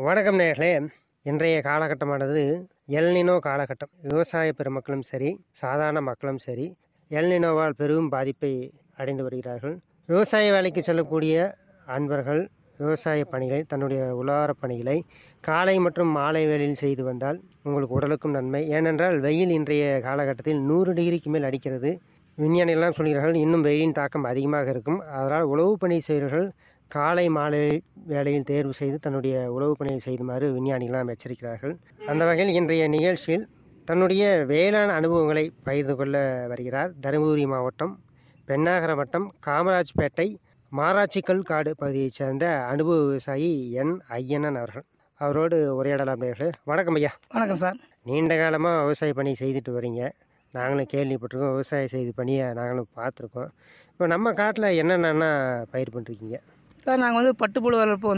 வணக்கம் நேர்களே இன்றைய காலகட்டமானது எல்னினோ காலகட்டம் விவசாய பெருமக்களும் சரி சாதாரண மக்களும் சரி எல்னினோவால் பெரும் பாதிப்பை அடைந்து வருகிறார்கள் விவசாய வேலைக்கு செல்லக்கூடிய அன்பர்கள் விவசாய பணிகளை தன்னுடைய உலார பணிகளை காலை மற்றும் மாலை வேளையில் செய்து வந்தால் உங்களுக்கு உடலுக்கும் நன்மை ஏனென்றால் வெயில் இன்றைய காலகட்டத்தில் நூறு டிகிரிக்கு மேல் அடிக்கிறது விஞ்ஞானிகள்லாம் சொல்கிறார்கள் இன்னும் வெயிலின் தாக்கம் அதிகமாக இருக்கும் அதனால் உழவு பணி செய்கிறவர்கள் காலை மாலை வேளையில் தேர்வு செய்து தன்னுடைய உழவு பணியை செய்துமாறு விஞ்ஞானிகளாம் எச்சரிக்கிறார்கள் அந்த வகையில் இன்றைய நிகழ்ச்சியில் தன்னுடைய வேளாண் அனுபவங்களை பகிர்ந்து கொள்ள வருகிறார் தருமபுரி மாவட்டம் பெண்ணாகர வட்டம் காமராஜ்பேட்டை மாராட்சிக்கல் காடு பகுதியைச் சேர்ந்த அனுபவ விவசாயி என் ஐயனன் அவர்கள் அவரோடு உரையாடலாம் நேர்களே வணக்கம் ஐயா வணக்கம் சார் நீண்ட காலமாக விவசாய பணி செய்துட்டு வரீங்க நாங்களும் கேள்விப்பட்டிருக்கோம் விவசாய செய்து பணியை நாங்களும் பார்த்துருக்கோம் இப்போ நம்ம காட்டில் என்னென்னா பயிர் பண்ணிருக்கீங்க சார் நாங்கள் வந்து பட்டுப்புழு வளர்ப்பு வந்து